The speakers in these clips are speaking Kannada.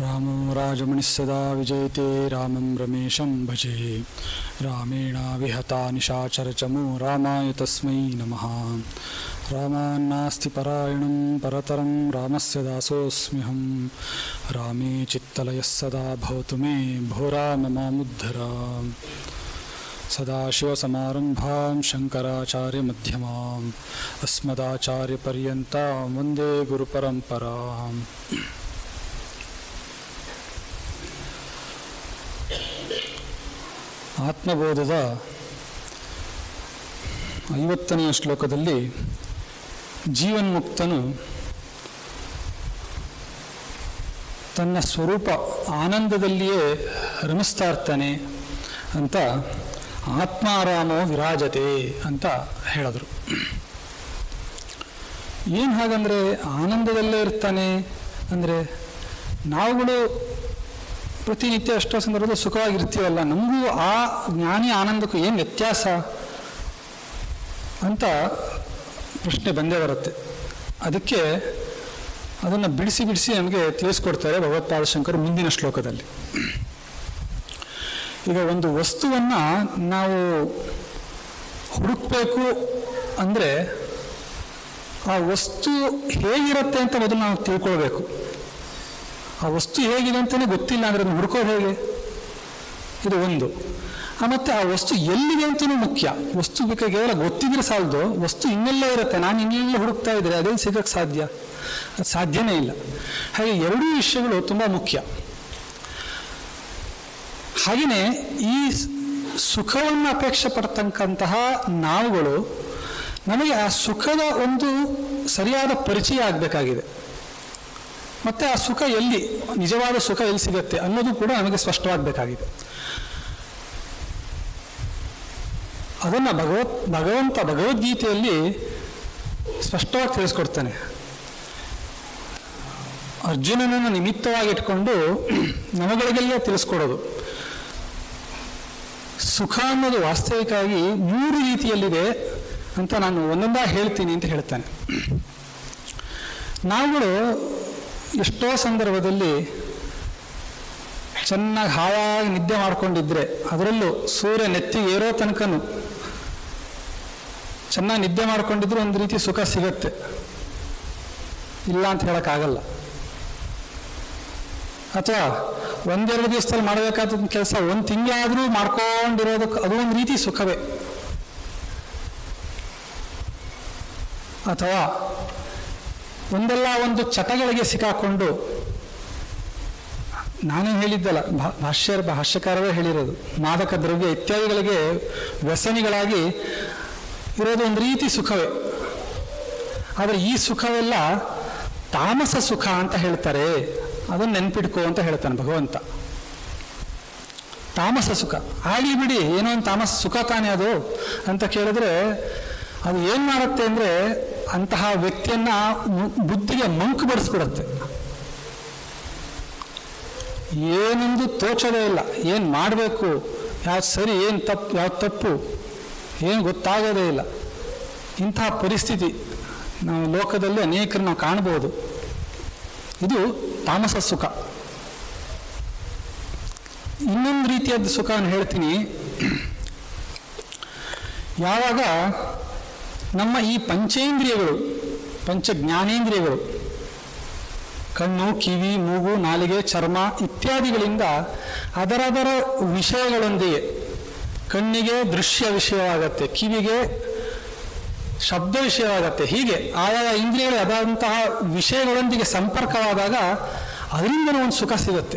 रामो राजमणिः सदा विजयते रामं रमेशं भजे रामेण विहता निशाचरचमो रामाय तस्मै नमः रामान्नास्ति परायणं परतरं रामस्य दासोऽस्म्यहं रामे चित्तलयः सदा भवतु मे भो राम मामुद्धर सदाशिवसमारम्भां शङ्कराचार्यमध्यमाम् अस्मदाचार्यपर्यन्तां वन्दे गुरुपरम्पराम् ಆತ್ಮಬೋಧದ ಐವತ್ತನೆಯ ಶ್ಲೋಕದಲ್ಲಿ ಜೀವನ್ಮುಕ್ತನು ತನ್ನ ಸ್ವರೂಪ ಆನಂದದಲ್ಲಿಯೇ ರಮಿಸ್ತಾ ಇರ್ತಾನೆ ಅಂತ ಆತ್ಮಾರಾಮೋ ವಿರಾಜತೆ ಅಂತ ಹೇಳಿದ್ರು ಏನು ಹಾಗಂದರೆ ಆನಂದದಲ್ಲೇ ಇರ್ತಾನೆ ಅಂದರೆ ನಾವುಗಳು ಪ್ರತಿನಿತ್ಯ ಎಷ್ಟೋ ಸಂದರ್ಭದಲ್ಲಿ ಸುಖವಾಗಿರ್ತೀವಲ್ಲ ನಮಗೂ ಆ ಜ್ಞಾನಿ ಆನಂದಕ್ಕೂ ಏನು ವ್ಯತ್ಯಾಸ ಅಂತ ಪ್ರಶ್ನೆ ಬಂದೇ ಬರುತ್ತೆ ಅದಕ್ಕೆ ಅದನ್ನು ಬಿಡಿಸಿ ಬಿಡಿಸಿ ನಮಗೆ ತಿಳಿಸ್ಕೊಡ್ತಾರೆ ಭಗವತ್ಪಾದ ಶಂಕರು ಮುಂದಿನ ಶ್ಲೋಕದಲ್ಲಿ ಈಗ ಒಂದು ವಸ್ತುವನ್ನು ನಾವು ಹುಡುಕ್ಬೇಕು ಅಂದರೆ ಆ ವಸ್ತು ಹೇಗಿರುತ್ತೆ ಅಂತ ಮೊದಲು ನಾವು ತಿಳ್ಕೊಳ್ಬೇಕು ಆ ವಸ್ತು ಹೇಗಿದೆ ಅಂತಲೇ ಗೊತ್ತಿಲ್ಲ ಅಂದರೆ ಅದನ್ನು ಹುಡ್ಕೋದು ಹೇಗೆ ಇದು ಒಂದು ಆ ಮತ್ತೆ ಆ ವಸ್ತು ಎಲ್ಲಿದೆ ಅಂತಲೂ ಮುಖ್ಯ ವಸ್ತು ಬೇಕಾಗಿ ಕೇವಲ ಗೊತ್ತಿದ್ರೆ ಸಾಲದು ವಸ್ತು ಇನ್ನೆಲ್ಲ ಇರುತ್ತೆ ನಾನು ಇನ್ನೆಲ್ಲ ಹುಡುಕ್ತಾ ಇದ್ರೆ ಅದೇ ಸಿಗಕ್ಕೆ ಸಾಧ್ಯ ಅದು ಸಾಧ್ಯನೇ ಇಲ್ಲ ಹಾಗೆ ಎರಡೂ ವಿಷಯಗಳು ತುಂಬ ಮುಖ್ಯ ಹಾಗೆಯೇ ಈ ಸುಖವನ್ನು ಅಪೇಕ್ಷೆ ಪಡ್ತಕ್ಕಂತಹ ನಾವುಗಳು ನಮಗೆ ಆ ಸುಖದ ಒಂದು ಸರಿಯಾದ ಪರಿಚಯ ಆಗಬೇಕಾಗಿದೆ ಮತ್ತೆ ಆ ಸುಖ ಎಲ್ಲಿ ನಿಜವಾದ ಸುಖ ಎಲ್ಲಿ ಸಿಗುತ್ತೆ ಅನ್ನೋದು ಕೂಡ ನಮಗೆ ಸ್ಪಷ್ಟವಾಗಬೇಕಾಗಿದೆ ಅದನ್ನು ಭಗವತ್ ಭಗವಂತ ಭಗವದ್ಗೀತೆಯಲ್ಲಿ ಸ್ಪಷ್ಟವಾಗಿ ತಿಳಿಸ್ಕೊಡ್ತಾನೆ ಅರ್ಜುನನನ್ನು ನಿಮಿತ್ತವಾಗಿಟ್ಕೊಂಡು ನಮಗಳಿಗೆಲ್ಲ ತಿಳಿಸ್ಕೊಡೋದು ಸುಖ ಅನ್ನೋದು ವಾಸ್ತವಿಕವಾಗಿ ಮೂರು ರೀತಿಯಲ್ಲಿದೆ ಅಂತ ನಾನು ಒಂದೊಂದಾಗಿ ಹೇಳ್ತೀನಿ ಅಂತ ಹೇಳ್ತಾನೆ ನಾವುಗಳು ಎಷ್ಟೋ ಸಂದರ್ಭದಲ್ಲಿ ಚೆನ್ನಾಗಿ ಹಾಯಾಗಿ ನಿದ್ದೆ ಮಾಡ್ಕೊಂಡಿದ್ರೆ ಅದರಲ್ಲೂ ಸೂರ್ಯ ನೆತ್ತಿಗೆ ಏರೋ ತನಕನು ಚೆನ್ನಾಗಿ ನಿದ್ದೆ ಮಾಡ್ಕೊಂಡಿದ್ರೆ ಒಂದು ರೀತಿ ಸುಖ ಸಿಗತ್ತೆ ಇಲ್ಲ ಅಂತ ಹೇಳೋಕ್ಕಾಗಲ್ಲ ಅಥವಾ ಒಂದೆರಡು ದಿವಸದಲ್ಲಿ ಮಾಡಬೇಕಾದ ಕೆಲಸ ಒಂದು ತಿಂಗಳಾದರೂ ಮಾಡ್ಕೊಂಡಿರೋದಕ್ಕೆ ಅದು ಒಂದು ರೀತಿ ಸುಖವೇ ಅಥವಾ ಒಂದಲ್ಲ ಒಂದು ಚಟಗಳಿಗೆ ಸಿಕ್ಕಾಕೊಂಡು ನಾನೇ ಹೇಳಿದ್ದಲ್ಲ ಭಾ- ಭಾಷ್ಯ ಭಾಷ್ಯಕಾರವೇ ಹೇಳಿರೋದು ಮಾದಕ ದ್ರವ್ಯ ಇತ್ಯಾದಿಗಳಿಗೆ ವ್ಯಸನಿಗಳಾಗಿ ಇರೋದು ಒಂದು ರೀತಿ ಸುಖವೇ ಆದರೆ ಈ ಸುಖವೆಲ್ಲ ತಾಮಸ ಸುಖ ಅಂತ ಹೇಳ್ತಾರೆ ಅದನ್ನು ನೆನ್ಪಿಟ್ಕೋ ಅಂತ ಹೇಳ್ತಾನೆ ಭಗವಂತ ತಾಮಸ ಸುಖ ಆಗಲಿ ಬಿಡಿ ಏನೋ ಒಂದು ತಾಮಸ ಸುಖ ತಾನೇ ಅದು ಅಂತ ಕೇಳಿದ್ರೆ ಅದು ಏನು ಮಾಡುತ್ತೆ ಅಂದರೆ ಅಂತಹ ವ್ಯಕ್ತಿಯನ್ನ ಮು- ಬುದ್ಧಿಗೆ ಮಂಕು ಬಡಿಸ್ಬಿಡುತ್ತೆ ಏನೊಂದು ತೋಚೋದೇ ಇಲ್ಲ ಏನು ಮಾಡಬೇಕು ಯಾವ್ದು ಸರಿ ಏನು ತಪ್ಪು ಯಾವ್ದು ತಪ್ಪು ಏನು ಗೊತ್ತಾಗೋದೇ ಇಲ್ಲ ಇಂತಹ ಪರಿಸ್ಥಿತಿ ನಾವು ಲೋಕದಲ್ಲಿ ಅನೇಕರು ನಾವು ಕಾಣಬಹುದು ಇದು ತಾಮಸ ಸುಖ ಇನ್ನೊಂದು ರೀತಿಯಾದ ಸುಖವನ್ನು ಹೇಳ್ತೀನಿ ಯಾವಾಗ ನಮ್ಮ ಈ ಪಂಚೇಂದ್ರಿಯಗಳು ಪಂಚ ಜ್ಞಾನೇಂದ್ರಿಯಗಳು ಕಣ್ಣು ಕಿವಿ ಮೂಗು ನಾಲಿಗೆ ಚರ್ಮ ಇತ್ಯಾದಿಗಳಿಂದ ಅದರದರ ವಿಷಯಗಳೊಂದಿಗೆ ಕಣ್ಣಿಗೆ ದೃಶ್ಯ ವಿಷಯವಾಗತ್ತೆ ಕಿವಿಗೆ ಶಬ್ದ ವಿಷಯವಾಗತ್ತೆ ಹೀಗೆ ಆಯಾ ಇಂದ್ರಿಯಗಳು ಅದಂತಹ ವಿಷಯಗಳೊಂದಿಗೆ ಸಂಪರ್ಕವಾದಾಗ ಅದರಿಂದಲೂ ಒಂದು ಸುಖ ಸಿಗುತ್ತೆ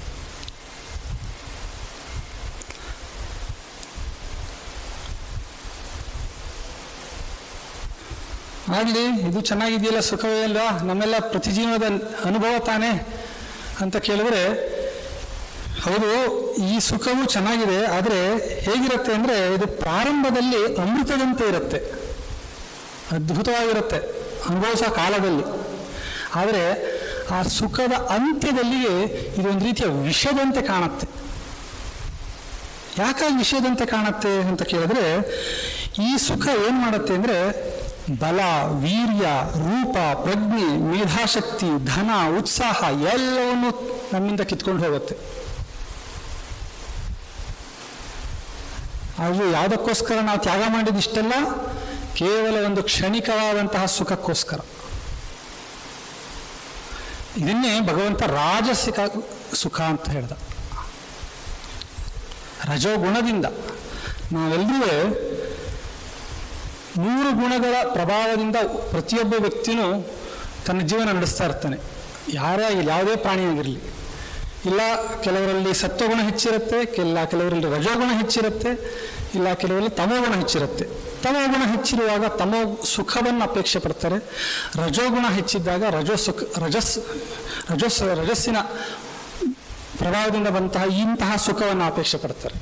ಆಗಲಿ ಇದು ಚೆನ್ನಾಗಿದೆಯಲ್ಲ ಸುಖವೇ ಅಲ್ವಾ ನಮ್ಮೆಲ್ಲ ಪ್ರತಿಜೀವನದ ಅನುಭವ ತಾನೇ ಅಂತ ಕೇಳಿದ್ರೆ ಹೌದು ಈ ಸುಖವೂ ಚೆನ್ನಾಗಿದೆ ಆದರೆ ಹೇಗಿರುತ್ತೆ ಅಂದರೆ ಇದು ಪ್ರಾರಂಭದಲ್ಲಿ ಅಮೃತದಂತೆ ಇರುತ್ತೆ ಅದ್ಭುತವಾಗಿರುತ್ತೆ ಅನುಭವಿಸೋ ಕಾಲದಲ್ಲಿ ಆದರೆ ಆ ಸುಖದ ಅಂತ್ಯದಲ್ಲಿಯೇ ಇದೊಂದು ರೀತಿಯ ವಿಷದಂತೆ ಕಾಣುತ್ತೆ ಯಾಕಾಗಿ ವಿಷಯದಂತೆ ಕಾಣುತ್ತೆ ಅಂತ ಕೇಳಿದ್ರೆ ಈ ಸುಖ ಏನು ಮಾಡುತ್ತೆ ಅಂದರೆ ಬಲ ವೀರ್ಯ ರೂಪ ಪ್ರಜ್ಞೆ ಮೇಧಾಶಕ್ತಿ ಧನ ಉತ್ಸಾಹ ಎಲ್ಲವನ್ನು ನಮ್ಮಿಂದ ಕಿತ್ಕೊಂಡು ಹೋಗುತ್ತೆ ಅದು ಯಾವುದಕ್ಕೋಸ್ಕರ ನಾವು ತ್ಯಾಗ ಮಾಡಿದಿಷ್ಟೆಲ್ಲ ಕೇವಲ ಒಂದು ಕ್ಷಣಿಕವಾದಂತಹ ಸುಖಕ್ಕೋಸ್ಕರ ಇದನ್ನೇ ಭಗವಂತ ರಾಜಸಿಕ ಸುಖ ಅಂತ ಹೇಳ್ದ ರಜೋಗುಣದಿಂದ ನಾವೆಲ್ಲರೂ ಮೂರು ಗುಣಗಳ ಪ್ರಭಾವದಿಂದ ಪ್ರತಿಯೊಬ್ಬ ವ್ಯಕ್ತಿನೂ ತನ್ನ ಜೀವನ ನಡೆಸ್ತಾ ಇರ್ತಾನೆ ಯಾರೇ ಆಗಿರಲಿ ಯಾವುದೇ ಪ್ರಾಣಿಯಾಗಿರಲಿ ಇಲ್ಲ ಕೆಲವರಲ್ಲಿ ಸತ್ವಗುಣ ಹೆಚ್ಚಿರುತ್ತೆ ಇಲ್ಲ ಕೆಲವರಲ್ಲಿ ರಜೋಗುಣ ಹೆಚ್ಚಿರುತ್ತೆ ಇಲ್ಲ ಕೆಲವರಲ್ಲಿ ತಮೋಗುಣ ಹೆಚ್ಚಿರುತ್ತೆ ತಮೋಗುಣ ಹೆಚ್ಚಿರುವಾಗ ತಮೋ ಸುಖವನ್ನು ಅಪೇಕ್ಷೆ ಪಡ್ತಾರೆ ರಜೋಗುಣ ಹೆಚ್ಚಿದ್ದಾಗ ರಜೋ ಸುಖ ರಜಸ್ ರಜೋಸ್ ರಜಸ್ಸಿನ ಪ್ರಭಾವದಿಂದ ಬಂತಹ ಇಂತಹ ಸುಖವನ್ನು ಅಪೇಕ್ಷೆ ಪಡ್ತಾರೆ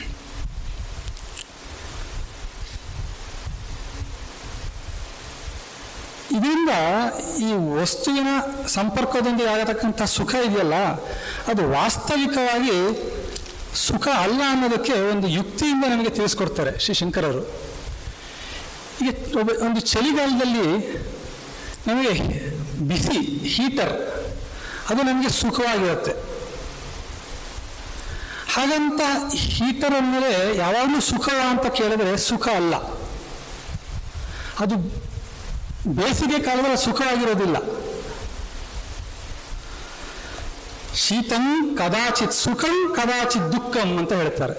ಇದರಿಂದ ಈ ವಸ್ತುವಿನ ಸಂಪರ್ಕದೊಂದಿಗೆ ಆಗತಕ್ಕಂಥ ಸುಖ ಇದೆಯಲ್ಲ ಅದು ವಾಸ್ತವಿಕವಾಗಿ ಸುಖ ಅಲ್ಲ ಅನ್ನೋದಕ್ಕೆ ಒಂದು ಯುಕ್ತಿಯಿಂದ ನಮಗೆ ತಿಳಿಸ್ಕೊಡ್ತಾರೆ ಶ್ರೀ ಶಂಕರರು ಈಗ ಒಬ್ಬ ಒಂದು ಚಳಿಗಾಲದಲ್ಲಿ ನಮಗೆ ಬಿಸಿ ಹೀಟರ್ ಅದು ನಮಗೆ ಸುಖವಾಗಿರುತ್ತೆ ಹಾಗಂತ ಹೀಟರ್ ಅಂದಮೇಲೆ ಯಾವಾಗಲೂ ಸುಖವ ಅಂತ ಕೇಳಿದ್ರೆ ಸುಖ ಅಲ್ಲ ಅದು ಬೇಸಿಗೆ ಕಾಲದಲ್ಲಿ ಸುಖವಾಗಿರೋದಿಲ್ಲ ಶೀತಂ ಕದಾಚಿತ್ ಸುಖಂ ಕದಾಚಿತ್ ದುಃಖಂ ಅಂತ ಹೇಳ್ತಾರೆ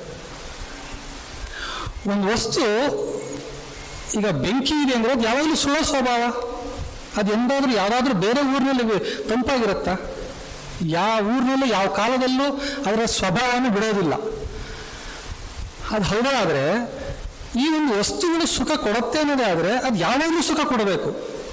ಒಂದು ವಸ್ತು ಈಗ ಬೆಂಕಿ ಇದೆ ಅಂದ್ರೆ ಅದು ಯಾವಾಗಲೂ ಸುಳ್ಳೋ ಸ್ವಭಾವ ಅದು ಎಂದಾದ್ರೂ ಯಾವುದಾದ್ರೂ ಬೇರೆ ಊರಿನಲ್ಲಿ ತಂಪಾಗಿರುತ್ತಾ ಯಾವ ಊರಿನಲ್ಲೂ ಯಾವ ಕಾಲದಲ್ಲೂ ಅದರ ಸ್ವಭಾವವನ್ನು ಬಿಡೋದಿಲ್ಲ ಅದು ಹೌದಾದ್ರೆ ಈ ಒಂದು ವಸ್ತುಗಳು ಸುಖ ಕೊಡುತ್ತೆ ಅನ್ನೋದೇ ಆದರೆ ಅದು ಯಾವಾಗಲೂ ಸುಖ ಕೊಡಬೇಕು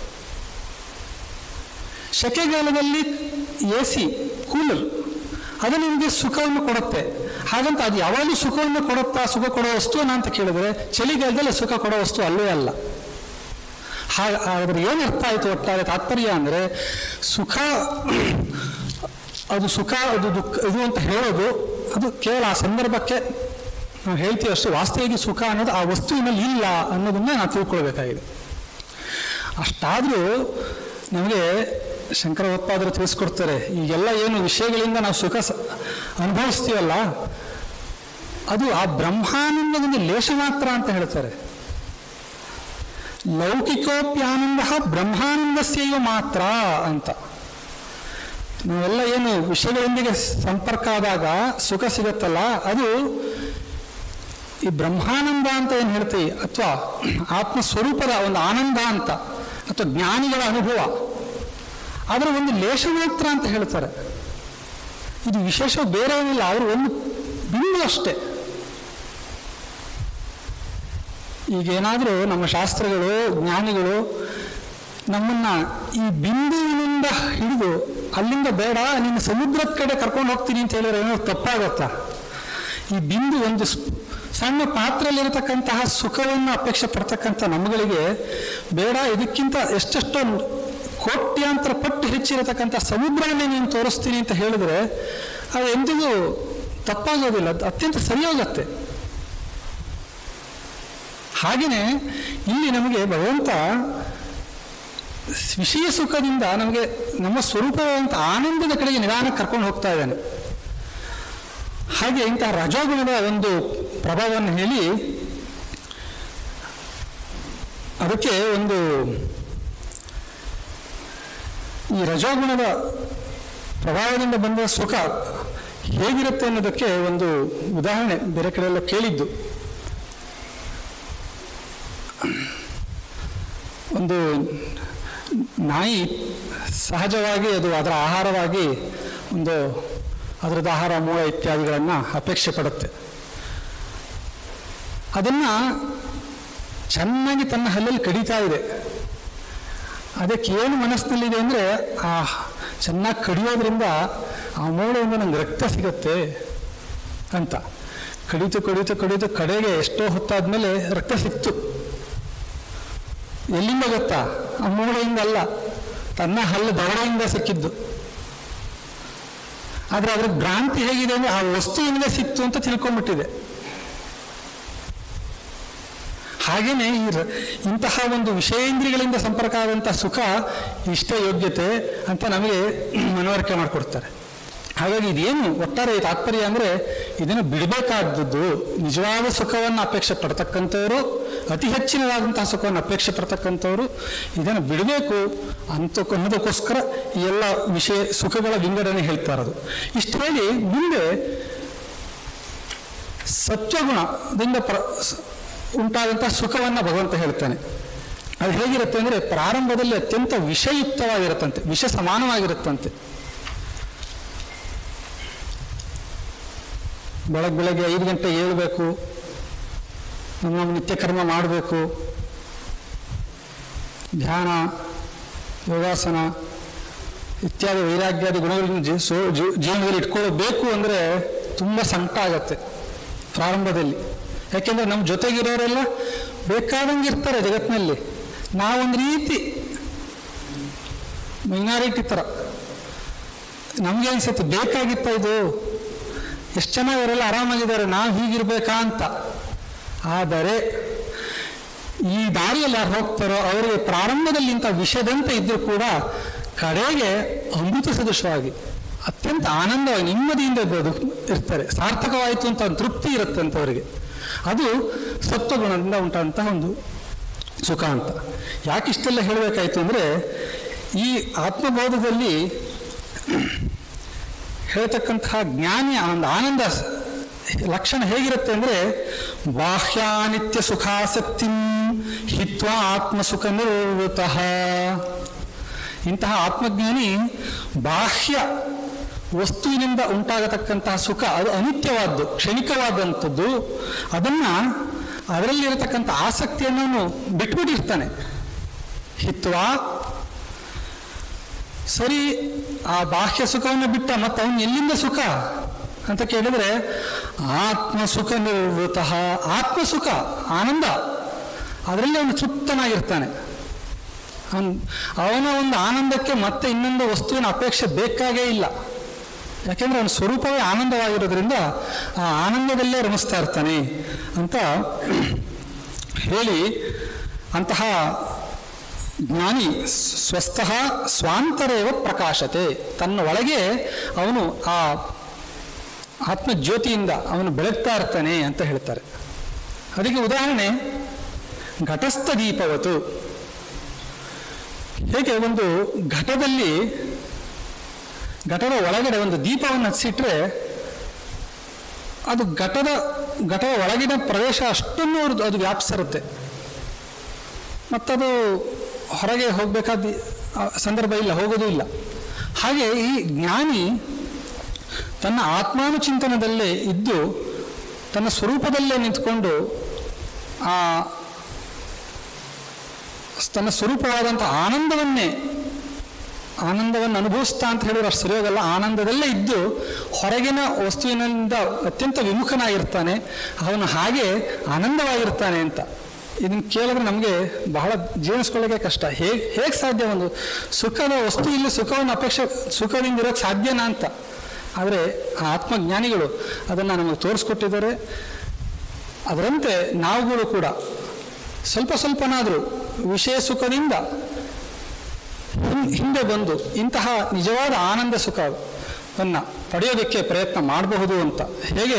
ಸೆಕೆಗಾಲದಲ್ಲಿ ಎ ಸಿ ಕೂಲರ್ ಅದು ನಿಮಗೆ ಸುಖವನ್ನು ಕೊಡುತ್ತೆ ಹಾಗಂತ ಅದು ಯಾವಾಗಲೂ ಸುಖವನ್ನು ಕೊಡುತ್ತಾ ಸುಖ ಕೊಡೋ ವಸ್ತುವನ್ನ ಅಂತ ಕೇಳಿದ್ರೆ ಚಳಿಗಾಲದಲ್ಲಿ ಸುಖ ಕೊಡೋ ವಸ್ತು ಅಲ್ಲವೇ ಅಲ್ಲ ಹಾಗಾದ್ರೆ ಏನು ಅರ್ಥ ಆಯಿತು ಒಟ್ಟಾರೆ ತಾತ್ಪರ್ಯ ಅಂದರೆ ಸುಖ ಅದು ಸುಖ ಅದು ದುಃಖ ಇದು ಅಂತ ಹೇಳೋದು ಅದು ಕೇವಲ ಆ ಸಂದರ್ಭಕ್ಕೆ ನಾವು ಹೇಳ್ತೀವಿ ಅಷ್ಟೇ ವಾಸ್ತವಿಕ ಸುಖ ಅನ್ನೋದು ಆ ವಸ್ತುವಿನಲ್ಲಿ ಇಲ್ಲ ಅನ್ನೋದನ್ನೇ ನಾವು ತಿಳ್ಕೊಳ್ಬೇಕಾಗಿದೆ ಅಷ್ಟಾದರೂ ನಮಗೆ ಶಂಕರ ಭಗವತ್ಪಾದರು ತಿಳಿಸ್ಕೊಡ್ತಾರೆ ಈಗೆಲ್ಲ ಏನು ವಿಷಯಗಳಿಂದ ನಾವು ಸುಖ ಸ- ಅನುಭವಿಸ್ತೀವಲ್ಲ ಅದು ಆ ಬ್ರಹ್ಮಾನಂದದಿಂದ ಲೇಷ ಮಾತ್ರ ಅಂತ ಹೇಳ್ತಾರೆ ಲೌಕಿಕೋಪ್ಯಾನಂದ ಬ್ರಹ್ಮಾನಂದಸ್ಯೈವ ಮಾತ್ರ ಅಂತ ನಾವೆಲ್ಲ ಏನು ವಿಷಯಗಳೊಂದಿಗೆ ಸಂಪರ್ಕ ಆದಾಗ ಸುಖ ಸಿಗತ್ತಲ್ಲ ಅದು ಈ ಬ್ರಹ್ಮಾನಂದ ಅಂತ ಏನು ಹೇಳ್ತೀವಿ ಅಥವಾ ಆತ್ಮ ಸ್ವರೂಪದ ಒಂದು ಆನಂದ ಅಂತ ಅಥವಾ ಜ್ಞಾನಿಗಳ ಅನುಭವ ಅದರ ಒಂದು ಲೇಷ ಮಾತ್ರ ಅಂತ ಹೇಳ್ತಾರೆ ಇದು ವಿಶೇಷ ಬೇರೆ ಏನಿಲ್ಲ ಅವರು ಒಂದು ಬಿಂದು ಅಷ್ಟೇ ಈಗೇನಾದರೂ ನಮ್ಮ ಶಾಸ್ತ್ರಗಳು ಜ್ಞಾನಿಗಳು ನಮ್ಮನ್ನ ಈ ಬಿಂದುವಿನಿಂದ ಹಿಡಿದು ಅಲ್ಲಿಂದ ಬೇಡ ನಿನ್ನ ಸಮುದ್ರದ ಕಡೆ ಕರ್ಕೊಂಡು ಹೋಗ್ತೀನಿ ಅಂತ ಹೇಳಿದ್ರೆ ಏನೋ ತಪ್ಪಾಗತ್ತಾ ಈ ಬಿಂದು ಒಂದು ಸ್- ಸಣ್ಣ ಪಾತ್ರೆಯಲ್ಲಿರತಕ್ಕಂತಹ ಸುಖವನ್ನು ಅಪೇಕ್ಷೆ ಪಡ್ತಕ್ಕಂಥ ನಮ್ಮಗಳಿಗೆ ಬೇಡ ಇದಕ್ಕಿಂತ ಎಷ್ಟೆಷ್ಟೋ ಕೋಟ್ಯಾಂತರ ಪಟ್ಟು ಹೆಚ್ಚಿರತಕ್ಕಂಥ ಸಮುದ್ರವನ್ನೇ ನೀನು ತೋರಿಸ್ತೀನಿ ಅಂತ ಹೇಳಿದ್ರೆ ಅದು ಎಂದಿಗೂ ತಪ್ಪಾಗೋದಿಲ್ಲ ಅದು ಅತ್ಯಂತ ಸರಿಯೋಗತ್ತೆ ಹಾಗೆಯೇ ಇಲ್ಲಿ ನಮಗೆ ಭಗವಂತ ವಿಷಯ ಸುಖದಿಂದ ನಮಗೆ ನಮ್ಮ ಸ್ವರೂಪವಾದಂಥ ಆನಂದದ ಕಡೆಗೆ ನಿಧಾನಕ್ಕೆ ಕರ್ಕೊಂಡು ಹೋಗ್ತಾ ಇದ್ದಾನೆ ಹಾಗೆ ಇಂತಹ ರಜೋಗುಣದ ಒಂದು ಪ್ರಭಾವವನ್ನು ಹೇಳಿ ಅದಕ್ಕೆ ಒಂದು ಈ ರಜೋಗುಣದ ಪ್ರಭಾವದಿಂದ ಬಂದ ಸುಖ ಹೇಗಿರುತ್ತೆ ಅನ್ನೋದಕ್ಕೆ ಒಂದು ಉದಾಹರಣೆ ಬೇರೆ ಕಡೆ ಎಲ್ಲ ಕೇಳಿದ್ದು ಒಂದು ನಾಯಿ ಸಹಜವಾಗಿ ಅದು ಅದರ ಆಹಾರವಾಗಿ ಒಂದು ಅದರದ್ದು ಆಹಾರ ಮೂಲ ಇತ್ಯಾದಿಗಳನ್ನು ಅಪೇಕ್ಷೆ ಪಡುತ್ತೆ ಅದನ್ನು ಚೆನ್ನಾಗಿ ತನ್ನ ಹಲ್ಲಲ್ಲಿ ಕಡಿತಾ ಇದೆ ಅದಕ್ಕೆ ಏನು ಮನಸ್ಸಿನಲ್ಲಿದೆ ಅಂದರೆ ಆ ಚೆನ್ನಾಗಿ ಕಡಿಯೋದ್ರಿಂದ ಆ ಮೂಳೆಯಿಂದ ನಂಗೆ ರಕ್ತ ಸಿಗತ್ತೆ ಅಂತ ಕಡಿತು ಕಡಿತು ಕಡಿತು ಕಡೆಗೆ ಎಷ್ಟೋ ಹೊತ್ತಾದ್ಮೇಲೆ ರಕ್ತ ಸಿಕ್ತು ಎಲ್ಲಿಂದ ಗೊತ್ತಾ ಆ ಮೂಳೆಯಿಂದ ಅಲ್ಲ ತನ್ನ ಹಲ್ಲು ದವಡೆಯಿಂದ ಸಿಕ್ಕಿದ್ದು ಆದರೆ ಅದ್ರ ಭ್ರಾಂತಿ ಹೇಗಿದೆ ಅಂದ್ರೆ ಆ ವಸ್ತುವಿಂದ ಸಿಕ್ತು ಅಂತ ತಿಳ್ಕೊಂಡ್ಬಿಟ್ಟಿದೆ ಹಾಗೇನೆ ಈ ರ- ಇಂತಹ ಒಂದು ವಿಷಯೇಂದ್ರಿಯಗಳಿಂದ ಸಂಪರ್ಕ ಆದಂತಹ ಸುಖ ಇಷ್ಟೇ ಯೋಗ್ಯತೆ ಅಂತ ನಮಗೆ ಮನವರಿಕೆ ಮಾಡಿಕೊಡ್ತಾರೆ ಹಾಗಾಗಿ ಇದೇನು ಒಟ್ಟಾರೆ ತಾತ್ಪರ್ಯ ಅಂದರೆ ಇದನ್ನು ಬಿಡಬೇಕಾದದ್ದು ನಿಜವಾದ ಸುಖವನ್ನು ಅಪೇಕ್ಷೆ ಪಡ್ತಕ್ಕಂಥವರು ಅತಿ ಹೆಚ್ಚಿನದಾದಂತಹ ಸುಖವನ್ನು ಅಪೇಕ್ಷೆ ಪಡ್ತಕ್ಕಂಥವ್ರು ಇದನ್ನು ಬಿಡಬೇಕು ಅಂತ ಅನ್ನೋದಕ್ಕೋಸ್ಕರ ಈ ಎಲ್ಲ ವಿಷಯ ಸುಖಗಳ ವಿಂಗಡಣೆ ಹೇಳ್ತಾ ಇರೋದು ಇಷ್ಟು ಹೇಳಿ ಮುಂದೆ ಸತ್ವಗುಣದಿಂದ ಪ್ರ ಸ- ಉಂಟಾದಂತಹ ಸುಖವನ್ನು ಭಗವಂತ ಹೇಳ್ತಾನೆ ಅದು ಹೇಗಿರುತ್ತೆ ಅಂದರೆ ಪ್ರಾರಂಭದಲ್ಲಿ ಅತ್ಯಂತ ವಿಷಯುಕ್ತವಾಗಿರುತ್ತಂತೆ ವಿಷ ಸಮಾನವಾಗಿರುತ್ತಂತೆ ಬೆಳಗ್ಗೆ ಬೆಳಗ್ಗೆ ಐದು ಗಂಟೆಗೆ ಏಳಬೇಕು ನಮ್ಮ ನಮ್ಮ ನಿತ್ಯ ಕರ್ಮ ಮಾಡಬೇಕು ಧ್ಯಾನ ಯೋಗಾಸನ ಇತ್ಯಾದಿ ವೈರಾಗ್ಯಾದಿ ಗುಣಗಳನ್ನು ಜೀ ಸೋ ಜೀ- ಜೀವನದಲ್ಲಿ ಇಟ್ಕೊಳ್ಬೇಕು ಅಂದರೆ ತುಂಬ ಸಂಕಟ ಆಗತ್ತೆ ಪ್ರಾರಂಭದಲ್ಲಿ ಯಾಕೆಂದರೆ ನಮ್ಮ ಜೊತೆಗಿರೋರೆಲ್ಲ ಬೇಕಾದಂಗೆ ಇರ್ತಾರೆ ಜಗತ್ತಿನಲ್ಲಿ ನಾವೊಂದು ರೀತಿ ಮೈನಾರಿಟಿ ಥರ ನಮಗೆ ಅನ್ಸುತ್ತೆ ಬೇಕಾಗಿತ್ತ ಇದು ಎಷ್ಟು ಜನ ಇವರೆಲ್ಲ ಆರಾಮಾಗಿದ್ದಾರೆ ನಾವು ಹೀಗಿರ್ಬೇಕಾ ಅಂತ ಆದರೆ ಈ ದಾರಿಯಲ್ಲಿ ಯಾರು ಹೋಗ್ತಾರೋ ಅವರಿಗೆ ಪ್ರಾರಂಭದಲ್ಲಿ ಇಂಥ ವಿಷದಂತೆ ಇದ್ರೂ ಕೂಡ ಕಡೆಗೆ ಅಮೃತ ಸದೃಶವಾಗಿ ಅತ್ಯಂತ ಆನಂದವಾಗಿ ನೆಮ್ಮದಿಯಿಂದ ಇರ್ಬೋದು ಇರ್ತಾರೆ ಸಾರ್ಥಕವಾಯಿತು ಅಂತ ಒಂದು ತೃಪ್ತಿ ಇರುತ್ತೆ ಅಂತ ಅವರಿಗೆ ಅದು ಸತ್ವಗುಣದಿಂದ ಉಂಟಾದಂತಹ ಒಂದು ಸುಖ ಅಂತ ಯಾಕೆ ಇಷ್ಟೆಲ್ಲ ಹೇಳಬೇಕಾಯ್ತು ಅಂದರೆ ಈ ಆತ್ಮಬೋಧದಲ್ಲಿ ಹೇಳ್ತಕ್ಕಂತಹ ಜ್ಞಾನಿ ಒಂದು ಆನಂದ ಸ- ಲಕ್ಷಣ ಹೇಗಿರುತ್ತೆ ಅಂದರೆ ಬಾಹ್ಯಾನಿತ್ಯ ಸುಖಾಸಕ್ತಿ ಹಿತ್ವ ಆತ್ಮಸುಖ ನಿವೃತ್ತಃ ಇಂತಹ ಆತ್ಮಜ್ಞಾನಿ ಬಾಹ್ಯ ವಸ್ತುವಿನಿಂದ ಉಂಟಾಗತಕ್ಕಂತಹ ಸುಖ ಅದು ಅನಿತ್ಯವಾದ್ದು ಕ್ಷಣಿಕವಾದಂಥದ್ದು ಅದನ್ನು ಅದರಲ್ಲಿರತಕ್ಕಂಥ ಆಸಕ್ತಿಯನ್ನು ಅವನು ಬಿಟ್ಬಿಟ್ಟಿರ್ತಾನೆ ಹಿತ್ವಾ ಸರಿ ಆ ಬಾಹ್ಯ ಸುಖವನ್ನು ಬಿಟ್ಟ ಮತ್ತೆ ಅವನು ಎಲ್ಲಿಂದ ಸುಖ ಅಂತ ಕೇಳಿದ್ರೆ ಆತ್ಮ ಸುಖ ನಿವೃತ್ತ ಆತ್ಮ ಸುಖ ಆನಂದ ಅದರಲ್ಲಿ ಅವನು ತೃಪ್ತನಾಗಿರ್ತಾನೆ ಅವನ್ ಅವನ ಒಂದು ಆನಂದಕ್ಕೆ ಮತ್ತೆ ಇನ್ನೊಂದು ವಸ್ತುವಿನ ಅಪೇಕ್ಷೆ ಬೇಕಾಗೇ ಇಲ್ಲ ಯಾಕೆಂದ್ರೆ ಅವನ ಸ್ವರೂಪವೇ ಆನಂದವಾಗಿರೋದ್ರಿಂದ ಆ ಆನಂದದಲ್ಲೇ ರಮಿಸ್ತಾ ಇರ್ತಾನೆ ಅಂತ ಹೇಳಿ ಅಂತಹ ಜ್ಞಾನಿ ಸ್ವಸ್ಥಃ ಸ್ವಾಂತರೇವ ಪ್ರಕಾಶತೆ ತನ್ನ ಒಳಗೆ ಅವನು ಆ ಆತ್ಮಜ್ಯೋತಿಯಿಂದ ಅವನು ಬೆಳಗ್ತಾ ಇರ್ತಾನೆ ಅಂತ ಹೇಳ್ತಾರೆ ಅದಕ್ಕೆ ಉದಾಹರಣೆ ಘಟಸ್ಥ ದೀಪವತು ಹೇಗೆ ಒಂದು ಘಟದಲ್ಲಿ ಘಟದ ಒಳಗಡೆ ಒಂದು ದೀಪವನ್ನು ಹಚ್ಚಿಟ್ರೆ ಅದು ಘಟದ ಘಟದ ಒಳಗಿನ ಪ್ರದೇಶ ಅಷ್ಟನ್ನು ಅವ್ರದ್ದು ಅದು ವ್ಯಾಪಿಸಿರುತ್ತೆ ಮತ್ತದು ಹೊರಗೆ ಹೋಗಬೇಕಾದ ಸಂದರ್ಭ ಇಲ್ಲ ಹೋಗೋದು ಇಲ್ಲ ಹಾಗೆ ಈ ಜ್ಞಾನಿ ತನ್ನ ಆತ್ಮಾನುಚಿಂತನದಲ್ಲೇ ಇದ್ದು ತನ್ನ ಸ್ವರೂಪದಲ್ಲೇ ನಿಂತ್ಕೊಂಡು ಆ ತನ್ನ ಸ್ವರೂಪವಾದಂಥ ಆನಂದವನ್ನೇ ಆನಂದವನ್ನು ಅನುಭವಿಸ್ತಾ ಅಂತ ಹೇಳಿದ್ರೆ ಅಷ್ಟು ಸರಿಯಾಗಲ್ಲ ಆನಂದದಲ್ಲೇ ಇದ್ದು ಹೊರಗಿನ ವಸ್ತುವಿನಿಂದ ಅತ್ಯಂತ ವಿಮುಖನಾಗಿರ್ತಾನೆ ಅವನು ಹಾಗೆ ಆನಂದವಾಗಿರ್ತಾನೆ ಅಂತ ಇದನ್ನು ಕೇಳಿದ್ರೆ ನಮಗೆ ಬಹಳ ಜೀವನಿಸ್ಕೊಳ್ಳೋಕೆ ಕಷ್ಟ ಹೇಗೆ ಹೇಗೆ ಸಾಧ್ಯ ಒಂದು ಸುಖದ ವಸ್ತು ಇಲ್ಲಿ ಸುಖವನ್ನು ಅಪೇಕ್ಷೆ ಸುಖದಿಂದ ಇರೋಕ್ಕೆ ಸಾಧ್ಯನಾ ಅಂತ ಆದರೆ ಆ ಆತ್ಮಜ್ಞಾನಿಗಳು ಅದನ್ನು ನಮಗೆ ತೋರಿಸ್ಕೊಟ್ಟಿದ್ದಾರೆ ಅದರಂತೆ ನಾವುಗಳು ಕೂಡ ಸ್ವಲ್ಪ ಸ್ವಲ್ಪನಾದರೂ ವಿಷಯ ಸುಖದಿಂದ ಹಿಂ- ಹಿಂದೆ ಬಂದು ಇಂತಹ ನಿಜವಾದ ಆನಂದ ಸುಖವನ್ನು ಪಡೆಯೋದಕ್ಕೆ ಪ್ರಯತ್ನ ಮಾಡಬಹುದು ಅಂತ ಹೇಗೆ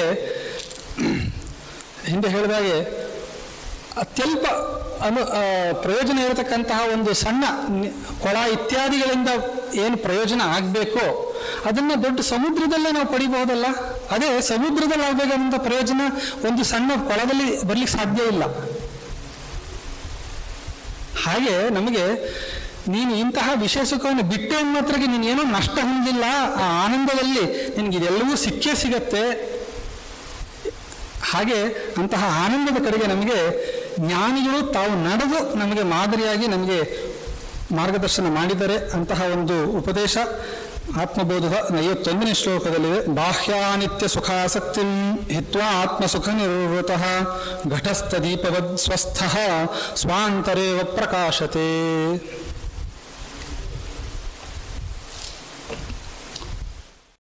ಹಿಂದೆ ಹೇಳಿದಾಗೆ ಅತ್ಯಲ್ಪ ಅನು ಆ, ಪ್ರಯೋಜನ ಇರತಕ್ಕಂತಹ ಒಂದು ಸಣ್ಣ ನಿ- ಕೊಳ ಇತ್ಯಾದಿಗಳಿಂದ ಏನು ಪ್ರಯೋಜನ ಆಗಬೇಕೋ ಅದನ್ನು ದೊಡ್ಡ ಸಮುದ್ರದಲ್ಲೇ ನಾವು ಪಡಿಬಹುದಲ್ಲ ಅದೇ ಸಮುದ್ರದಲ್ಲಿ ಆಗಬೇಕಂತ ಪ್ರಯೋಜನ ಒಂದು ಸಣ್ಣ ಕೊಳದಲ್ಲಿ ಬರ್ಲಿಕ್ಕೆ ಸಾಧ್ಯ ಇಲ್ಲ ಹಾಗೆ ನಮಗೆ ನೀನು ಇಂತಹ ವಿಷಯ ಸುಖವನ್ನು ಬಿಟ್ಟೆ ಮಾತ್ರಕ್ಕೆ ನೀನು ಏನೋ ನಷ್ಟ ಹೊಂದಿಲ್ಲ ಆ ಆನಂದದಲ್ಲಿ ನಿನಗೆ ಇದೆಲ್ಲವೂ ಸಿಕ್ಕೇ ಸಿಗತ್ತೆ ಹಾಗೆ ಅಂತಹ ಆನಂದದ ಕಡೆಗೆ ನಮಗೆ ಜ್ಞಾನಿಗಳು ತಾವು ನಡೆದು ನಮಗೆ ಮಾದರಿಯಾಗಿ ನಮಗೆ ಮಾರ್ಗದರ್ಶನ ಮಾಡಿದ್ದಾರೆ ಅಂತಹ ಒಂದು ಉಪದೇಶ ಆತ್ಮಬೋಧದ ಐವತ್ತೊಂದನೇ ಶ್ಲೋಕದಲ್ಲಿದೆ ಬಾಹ್ಯಾನಿತ್ಯ ಸುಖಾಸಕ್ತಿ ಹಿತ್ವಾ ಆತ್ಮಸುಖ ನಿವೃತಃ ಘಟಸ್ಥ ದೀಪವದ್ ಸ್ವಸ್ಥ ಸ್ವಾಂತರೇವ ಪ್ರಕಾಶತೆ